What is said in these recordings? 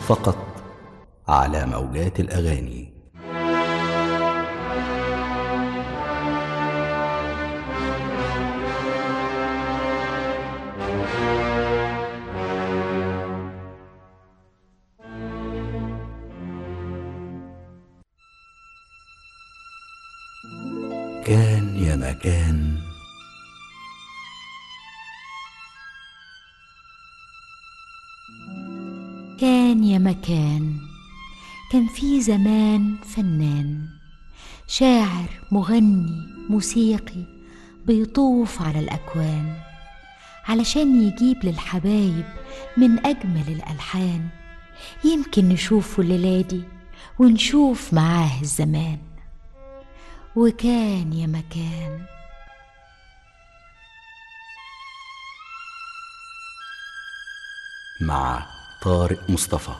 فقط على موجات الاغاني كان يا مكان كان يا مكان كان في زمان فنان شاعر مغني موسيقي بيطوف على الأكوان علشان يجيب للحبايب من أجمل الألحان يمكن نشوفه الليلة دي ونشوف معاه الزمان وكان يا مكان مع طارق مصطفى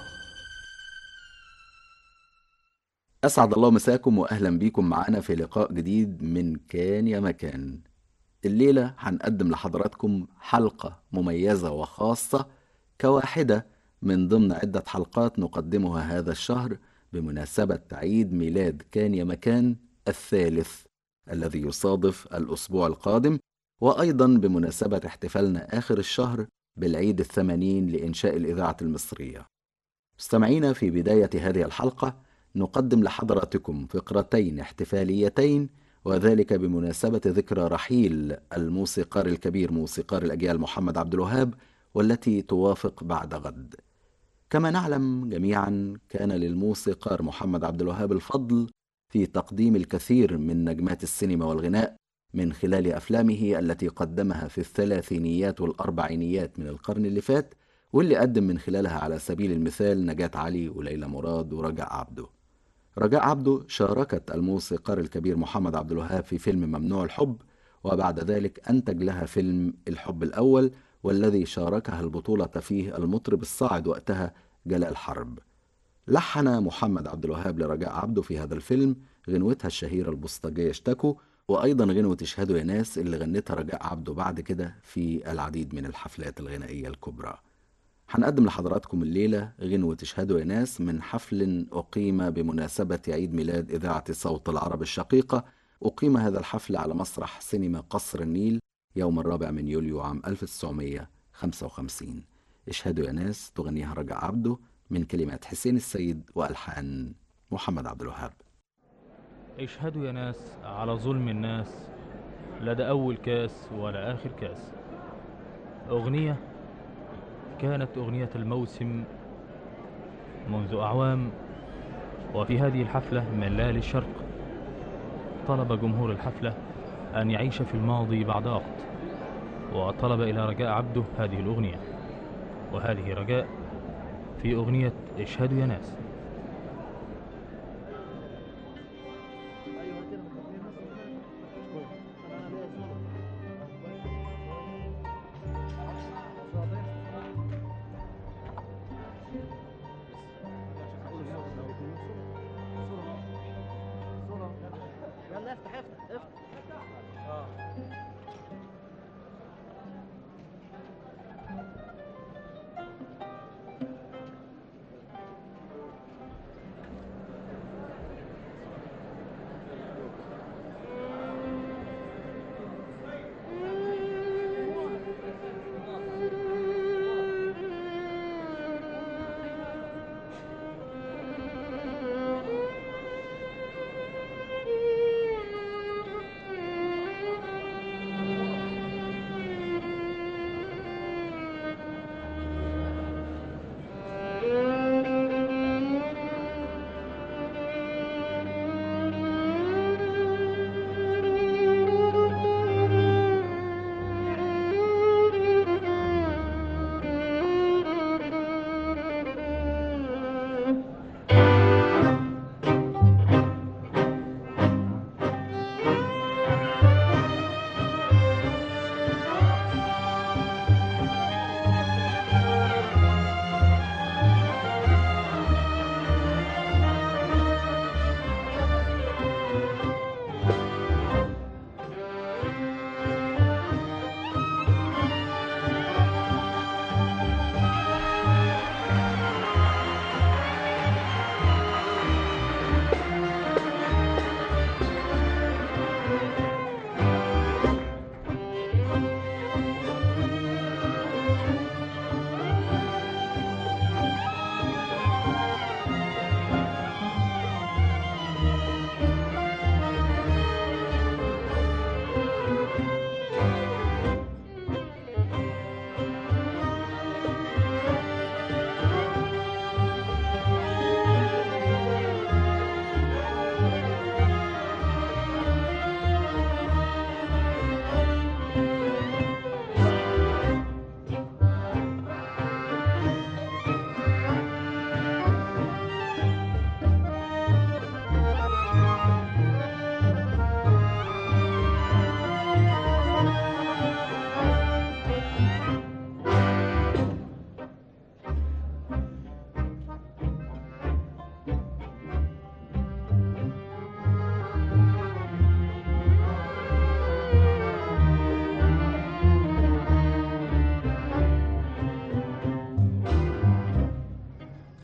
أسعد الله مساكم وأهلا بيكم معنا في لقاء جديد من كان يا مكان الليلة هنقدم لحضراتكم حلقة مميزة وخاصة كواحدة من ضمن عدة حلقات نقدمها هذا الشهر بمناسبة عيد ميلاد كان يا مكان الثالث الذي يصادف الأسبوع القادم وأيضا بمناسبة احتفالنا آخر الشهر بالعيد الثمانين لإنشاء الإذاعة المصرية مستمعينا في بداية هذه الحلقة نقدم لحضراتكم فقرتين احتفاليتين وذلك بمناسبة ذكرى رحيل الموسيقار الكبير موسيقار الأجيال محمد عبد الوهاب والتي توافق بعد غد كما نعلم جميعا كان للموسيقار محمد عبد الوهاب الفضل في تقديم الكثير من نجمات السينما والغناء من خلال أفلامه التي قدمها في الثلاثينيات والأربعينيات من القرن اللي فات واللي قدم من خلالها على سبيل المثال نجاة علي وليلى مراد ورجاء عبده رجاء عبده شاركت الموسيقار الكبير محمد عبد الوهاب في فيلم ممنوع الحب وبعد ذلك أنتج لها فيلم الحب الأول والذي شاركها البطولة فيه المطرب الصاعد وقتها جلال حرب لحن محمد عبد الوهاب لرجاء عبده في هذا الفيلم غنوتها الشهيرة البوسطجية اشتكوا وأيضا غنوة اشهدوا يا ناس اللي غنتها رجاء عبده بعد كده في العديد من الحفلات الغنائية الكبرى هنقدم لحضراتكم الليلة غنوة اشهدوا يا ناس من حفل أقيم بمناسبة عيد ميلاد إذاعة صوت العرب الشقيقة أقيم هذا الحفل على مسرح سينما قصر النيل يوم الرابع من يوليو عام 1955 اشهدوا يا ناس تغنيها رجاء عبده من كلمات حسين السيد وألحان محمد عبد الوهاب اشهدوا يا ناس على ظلم الناس لا ده أول كاس ولا آخر كاس أغنية كانت أغنية الموسم منذ أعوام وفي هذه الحفلة من ليالي الشرق طلب جمهور الحفلة أن يعيش في الماضي بعد وقت وطلب إلى رجاء عبده هذه الأغنية وهذه رجاء في أغنية اشهدوا يا ناس يلا افتح افتح افتح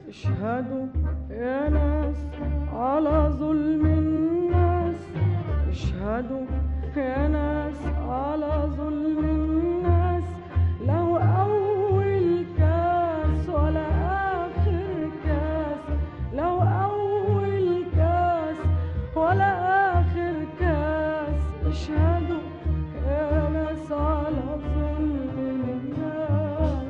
اشهدوا يا ناس على ظلم الناس اشهدوا يا ناس على ظلم الناس لو أول كاس ولا آخر كاس لو أول كاس ولا آخر كاس اشهدوا يا ناس على ظلم الناس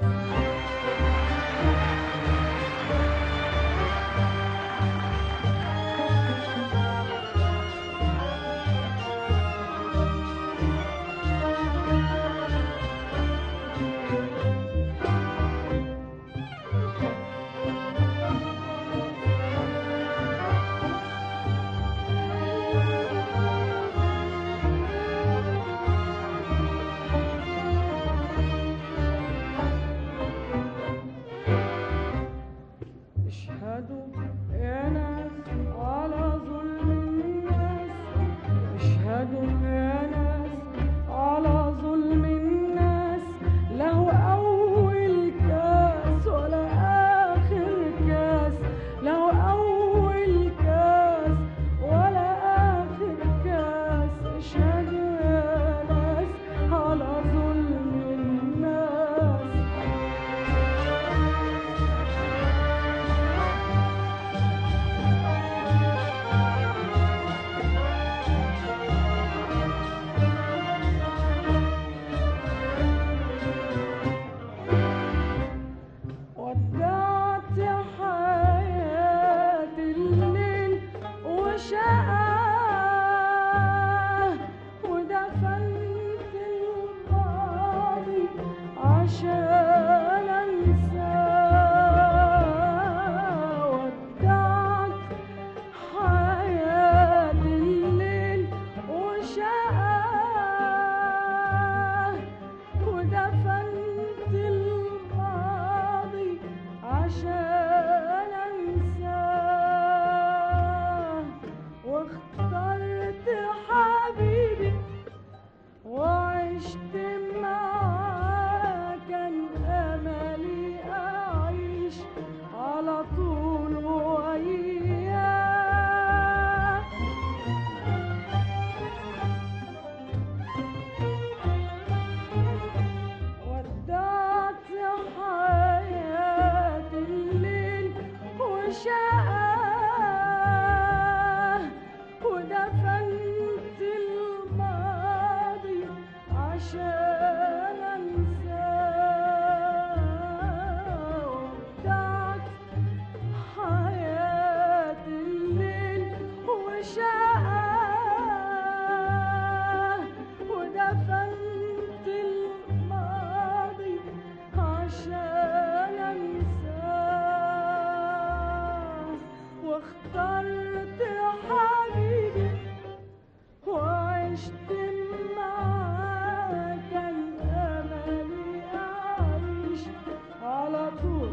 اشهدوا يا ناس على ظلم الناس اشهدوا يا ناس على ظلم الناس له أول كاس ولا آخر كاس له أول كاس ولا آخر كاس اشهدوا يا ناس على ظلم الناس ودعت حياة الليل وشقاه ودفنت الماضي عشان انساه ودعت حياة الليل وشقاه ودفنت الماضي عشان انساه واخترت حبيبي وعشت معاه كان املي اعيش على طول وياه ودعت حياة الليل وشقاه ودفنت الماضي عشان انساه ودعت حياة الليل وشقاه ودفنت الماضي عشان انساه واخترت حبيبي وعشت معاه كان املي اعيش على طول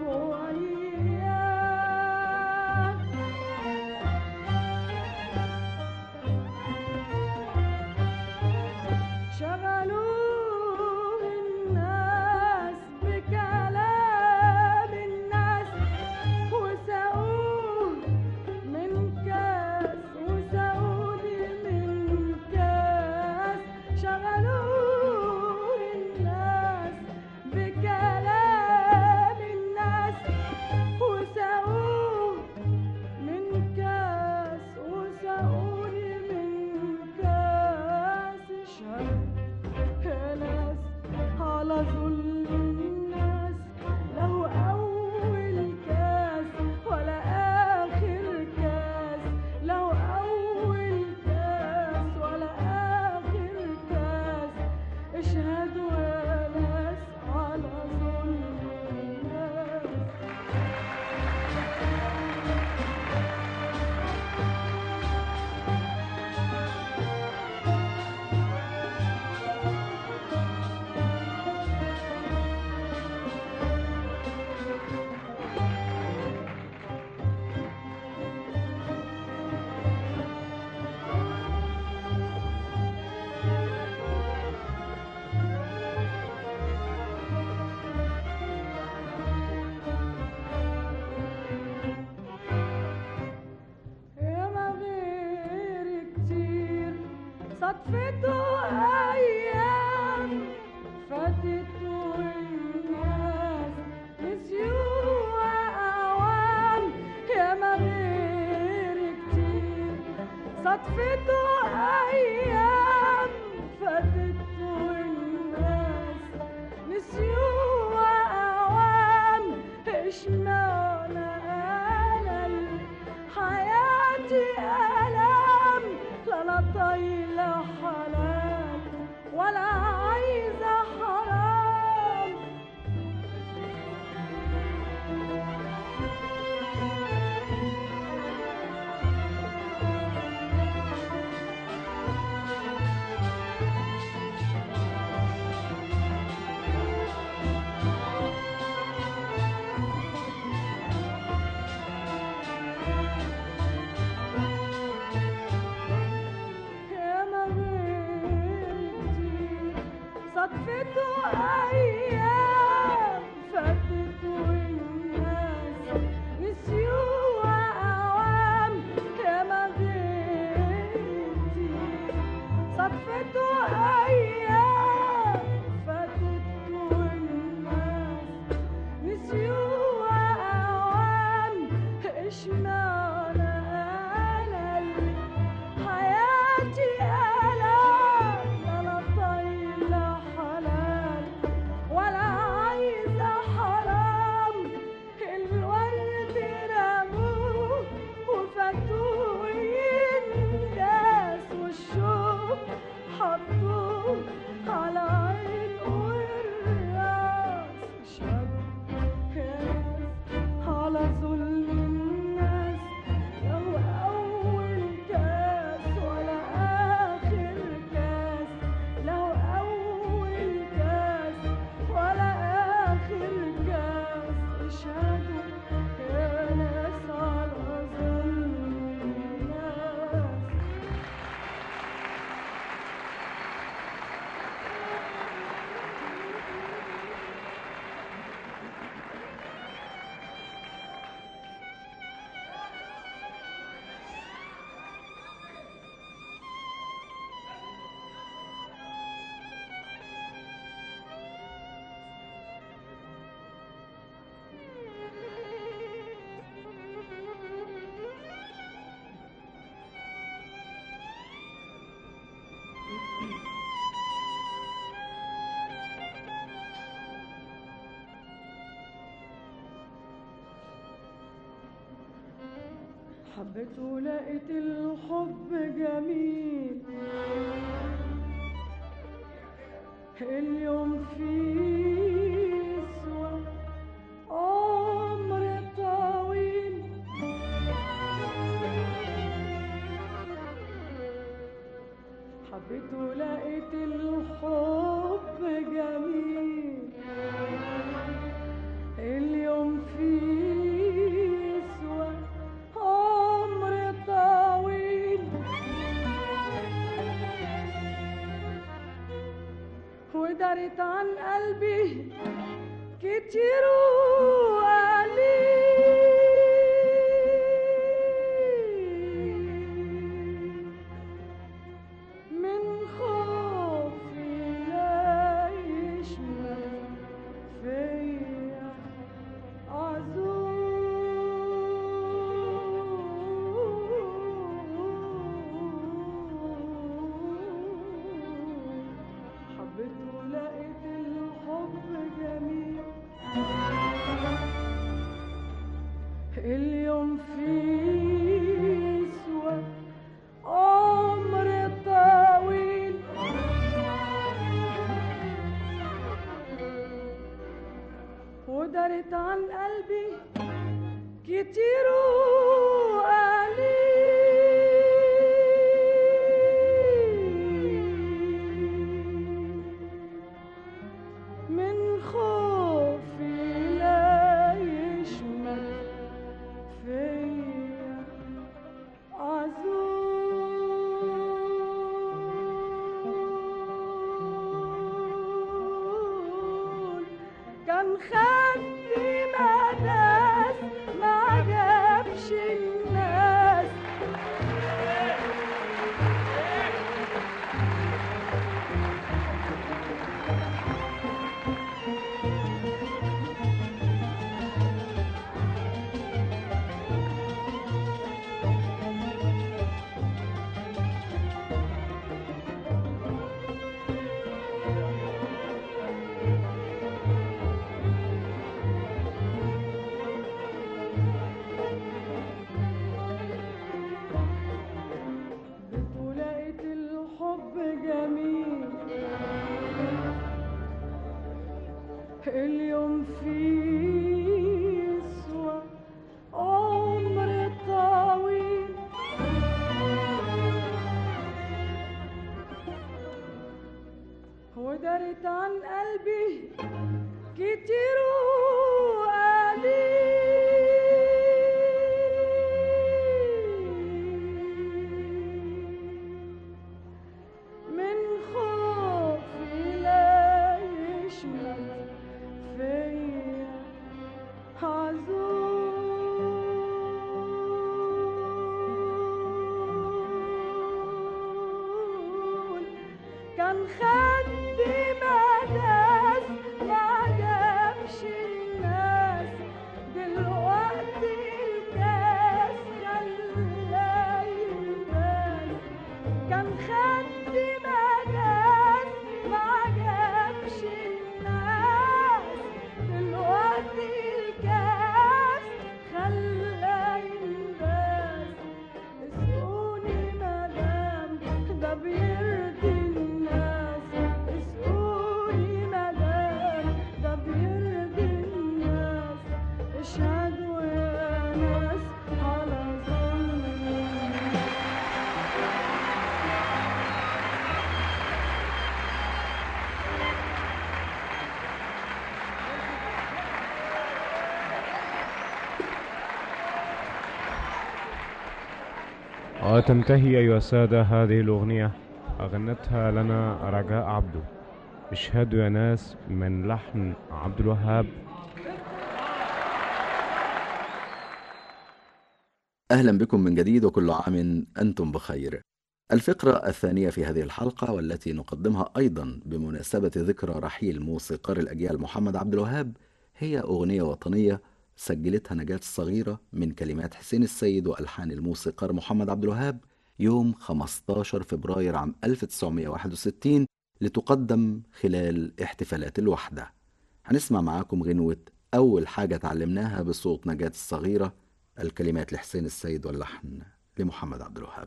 وياه شغلوه الناس بكلام الناس وسقوه من صدفته أيام فاتت والناس نسيوها أوام يا ما غير كتير صدفته أيام فاتت والناس نسيوها أوام اشمعنى أنا اللي حياتي ألم لا لا طايلة حلال ولا عايزة حرام يا ما غيرتي صدفته أيام فاتت والناس نسيوها أوام يا ما غيرتي صدفته أيام فاتت والناس نسيوها أوام اشمعنى أنا اللي حياتي ألم لا طايلة حلال ولا عايزة حرام الورد رموه وفاتوه الناس والشوق حطوه على عين والراس شد ناس على ظلم الناس لو أول كاس ولا آخر كاس لو أول كاس ولا آخر كاس اشهدوا يا ناس على ظلم الناس حبيت ولقيت الحب جميل اليوم فيه سوى عمر طويل حبيت ولقيت الحب جميل اليوم فيه سوى عمر طويل ودارت عن قلبي كتير وقليل من خوفي لا يشمل فيا عزوز حبيت ولقيت الحب جميل اليوم فيه سوى عمر طويل ودارت عن قلبي كتير وقليل من خوفي لا يشمل فيا عزول كان خدي مداس ما جابش قلبي كتير وقليل من خوفي لا يشمت فيا حزون كان خدي مداس ما جابش الناس دلوقتي الكاس خلاه يبان كان خدي مجال ما عجبش الناس دلوقتي الكاس خلى ينباس اسقوني مدام ده بيرضي الناس اسقوني مدام ده بيرضي الناس اشهدوا يا ناس على ظلمي وتنتهي أيها السادة هذه الأغنية أغنتها لنا رجاء عبده اشهدوا يا ناس من لحن عبد الوهاب أهلا بكم من جديد وكل عام أنتم بخير. الفقرة الثانية في هذه الحلقة والتي نقدمها أيضا بمناسبة ذكرى رحيل موسيقار الأجيال محمد عبد الوهاب هي أغنية وطنية سجلتها نجاة الصغيرة من كلمات حسين السيد وألحان الموسيقار محمد عبد الوهاب يوم 15 فبراير عام 1961 لتقدم خلال احتفالات الوحدة. هنسمع معاكم غنوة أول حاجة اتعلمناها بصوت نجاة الصغيرة الكلمات لحسين السيد واللحن لمحمد عبد الوهاب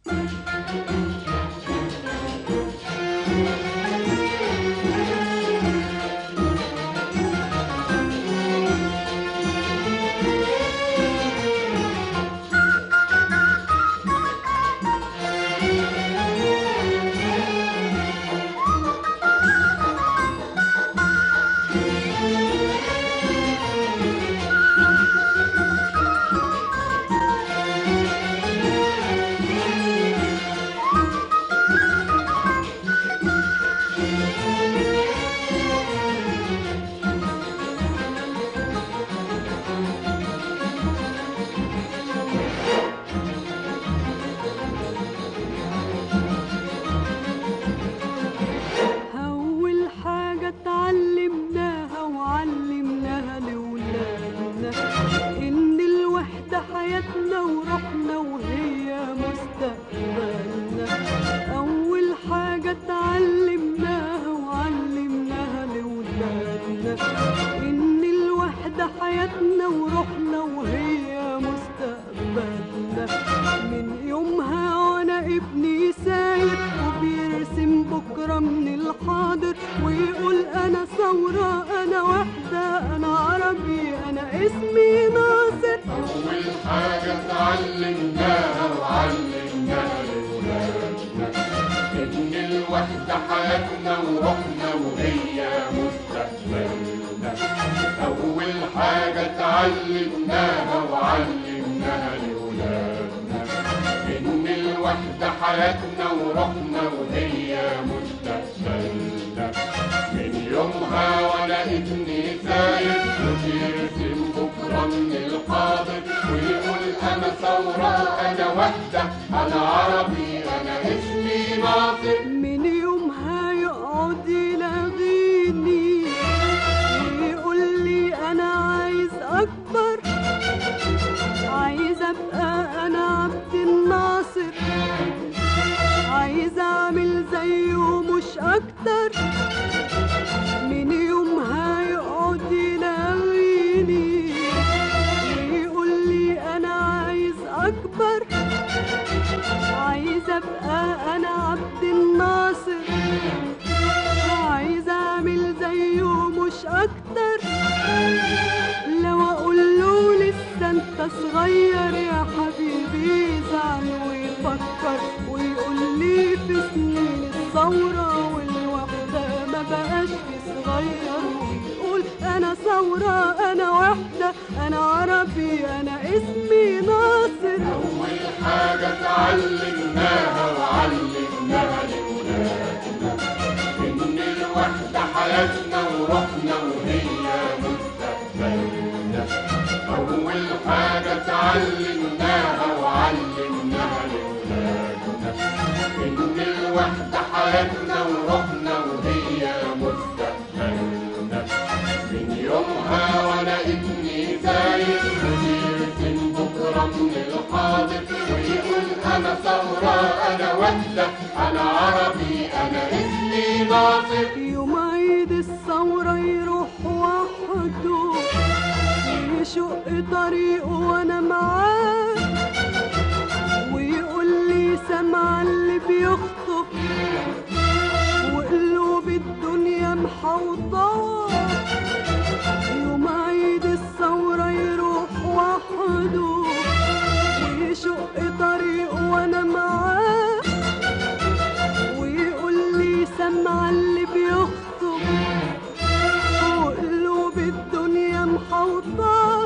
أول حاجة اتعلمناها وعلمناها لولادنا إن الوحدة حياتنا وروحنا وهي مستقبلنا أول حاجة اتعلمناها وعلمناها لولادنا إن الوحدة حياتنا وروحنا وهي مستقبلنا من يومها وأنا ابني ساير وبيرسم بكرة من الحاضر ويقول أنا ثورة أنا وحدة أنا عربي أنا اسمي ناصر أول حاجة اتعلمناها وعلمناها لولادنا إن الوحدة حياتنا وروحنا وهي مستقبلنا أول حاجة اتعلمناها وعلمناها لولادنا إن الوحدة حياتنا وروحنا وهي مستقبلنا من يومها وأنا ابني ساير وبيرسم بكرة من الحاضر ويقول أنا ثورة أنا وحدة أنا عربي أنا اسمي ناصر من يومها يقعد يلاغيني ويقول لي أنا عايز أكبر عايز أبقى أنا عبد الناصر عايز أعمل زيه مش أكتر من يومها يقعد يلاغيني ويقول لي أنا عايز أكبر عايز أبقى أنا عبد الناصر عايز أعمل زيه مش أكتر لو أقول له لسه أنت صغير يا حبيبي يزعل ويفكر ويقول لي في سنين الثورة والوحدة ما ما بقاش في صغير ويقول انا ثورة انا وحدة انا عربي انا اسمي ناصر أول حاجة اتعلمناها وعلمناها لولادنا إن الوحدة حياتنا وروحنا وهي مستقبلنا أول حاجة اتعلمناها وعلمناها لولادنا إن الوحدة حياتنا وروحنا وهي مستقبلنا من يومها وأنا ابني زايد ويرسم بكرة من الحاضر ويقول أنا ثورة أنا وحدة أنا عربي أنا اسمي ناصر يوم عيد الثورة يروح وحده ويشق طريقه وانا معاه ويقول لي سمع اللي بيخطب وقلوب الدنيا محوطاه يوم عيد الثورة يروح وحده ويشق طريقه وانا معاه ويقول لي سمع اللي بيخطب وقلوب الدنيا محوطاه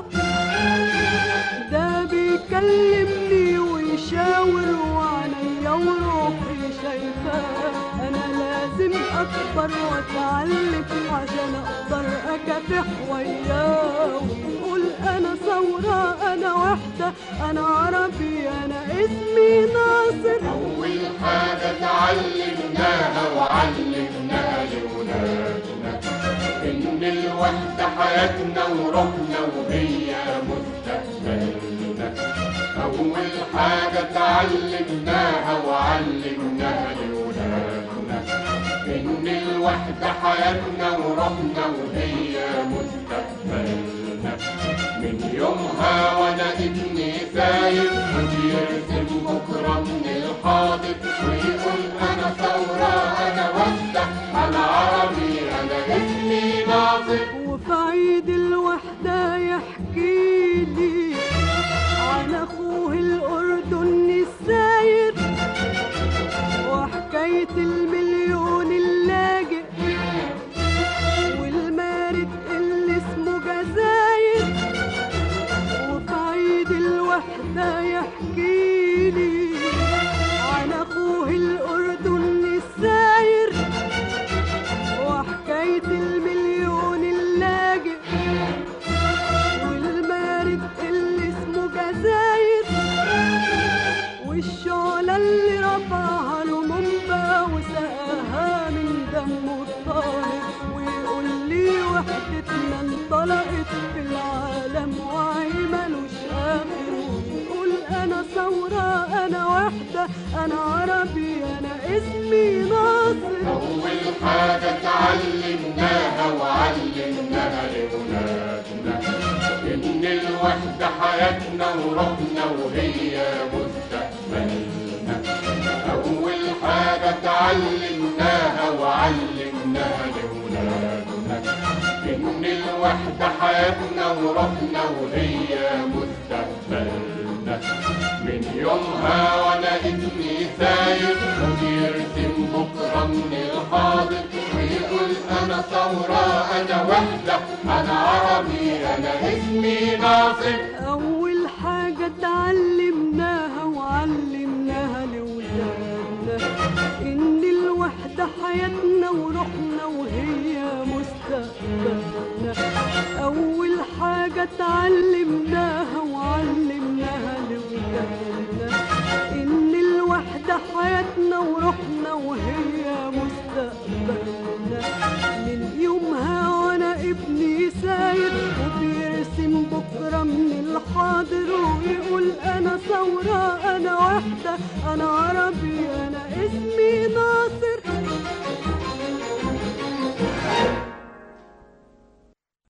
ده بيكلمني ويشاور وعينيا وروحي شايفاه انا لازم اكبر واتعلم عشان اقدر اكافح وياه ويقول انا ثورة انا وحدة انا عربي انا اسمي ناصر أول حاجة اتعلمناها وعلمناها لولادنا إن الوحدة حياتنا وروحنا وهي مستقبلنا أول حاجة اتعلمناها وعلمناها لولادنا إن الوحدة حياتنا وروحنا وهي مستقبلنا من يومها وأنا ابني سايب وبيرسم بكرة من الحاضر ويقول أنا ثورة أنا وحدة أنا عربي أنا اسمي ناصر وفي عيد الوحدة يحكي لي عن أخوه الأردني الساير وحكاية المليون اللاجئ والمارد اللي اسمه جزاير وفي عيد الوحدة يحكي لي عن أخوه الأردني الساير وحكاية المليون اللاجئ والمارد اللي اسمه جزاير والشعلة اللي رفعها لمنبع وسقاها من دمه الطاهر ويقول لي وحدتنا انطلقت في العالم وعي ملوش آخر ويقول أنا ثورة أنا وحدة أنا عربي أنا اسمي ناصر أول حاجة اتعلمناها وعلمناها لولادنا إن الوحدة حياتنا وروحنا وهي مستقبلنا أول حاجة اتعلمناها وعلمناها لولادنا إن الوحدة حياتنا وروحنا وهي مستقبلنا من يومها وأنا ابني ساير وبيرسم بكرة من الحاضر ويقول أنا ثورة أنا وحدة أنا عربي أنا اسمي ناصر أول حاجة اتعلمناها وعلمناها لولادنا إن الوحدة حياتنا وروحنا وهي مستقبلنا أول حاجة اتعلمناها وعلمناها لولادنا إن الوحدة حياتنا وروحنا وهي مستقبلنا من يومها وأنا ابني ساير وبيرسم بكرة من الحاضر ويقول أنا ثورة أنا وحدة أنا